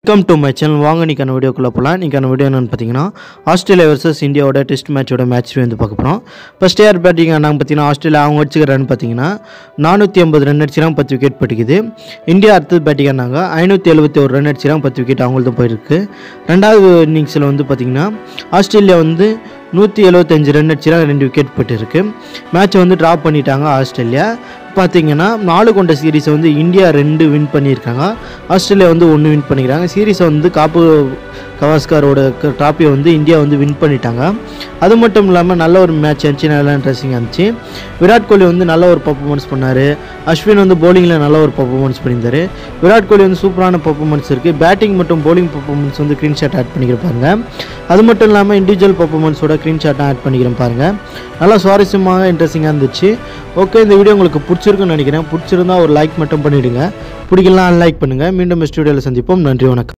welcome to my channel வாங்க நீக்கான வீடியோக்குள்ளே போகலாம் நீக்கான வீடியோ என்னென்னு பார்த்தீங்கன்னா ஆஸ்திரேலியா வர்சஸ் இந்தியாவோட டெஸ்ட் மேட்சோட மேட்ச் வந்து பார்க்க போகிறோம் ஃபஸ்ட் யார் பேட்டிங் ஆனாங்க பார்த்தீங்கன்னா ஆஸ்திரேலியா அவங்க அடிச்சுக்க ரன் பார்த்தீங்கன்னா நானூற்றி ஐம்பது ரன் அடிச்சிடாங்க பத்து விக்கெட் படிக்குது இந்தியா அடுத்தது பேட்டிங் ஆனாங்க ஐநூற்றி எழுபத்தி ஒரு ரன் அடிச்சிடாங்க பத்து விக்கெட் அவங்களுக்கு போயிருக்கு ரெண்டாவது இன்னிங்ஸில் வந்து பார்த்தீங்கன்னா ஆஸ்திரேலியா வந்து நூற்றி எழுபத்தஞ்சு ரன் அடிச்சிடாங்க ரெண்டு விக்கெட் போயிட்டு மேட்ச்சை வந்து ட்ராப் பண்ணிட்டாங்க ஆஸ்திரேலியா பார்த்தீங்கன்னா நாலு கொண்ட சீரீஸை வந்து இந்தியா ரெண்டு வின் பண்ணியிருக்காங்க ஆஸ்திரேலியா வந்து ஒன்று வின் பண்ணிக்கிறாங்க சீரீஸை வந்து காப்பு கவாஸ்கரோட ட்ராப்பியை வந்து இந்தியா வந்து வின் பண்ணிட்டாங்க அது மட்டும் இல்லாமல் நல்ல ஒரு மேட்ச் இருந்துச்சு நல்லா இன்ட்ரெஸ்டிங்காக இருந்துச்சு விராட் கோலி வந்து நல்ல ஒரு பர்ஃபார்மன்ஸ் பண்ணார் அஸ்வின் வந்து bowlingல நல்ல ஒரு பர்ஃபார்மன்ஸ் பண்ணியிருந்தாரு விராட் கோலி வந்து சூப்பரான பர்ஃபார்மன்ஸ் இருக்குது பேட்டிங் மற்றும் bowling பர்ஃபார்மன்ஸ் வந்து க்ரீன் ஷாட் ஆட் பண்ணிக்கிறப்பாங்க அது மட்டும் இல்லாமல் இண்டிவிஜுவல் பர்ஃபார்மன்ஸோட க்ரீன் ஷாட்டும் ஆட் பண்ணிக்கிறேன் பாருங்கள் நல்லா சுவாரஸ்யமாக இன்ட்ரெஸ்டிங்காக இருந்துச்சு ஓகே இந்த வீடியோ உங்களுக்கு பிடிச்சிருக்குன்னு நினைக்கிறேன் பிடிச்சிருந்தா ஒரு லைக் மட்டும் பண்ணிவிடுங்க பிடிக்கலாம் லைக் பண்ணுங்கள் மீண்டும் ஸ்டுடியோவில் சந்திப்போம் நன்றி வணக்கம்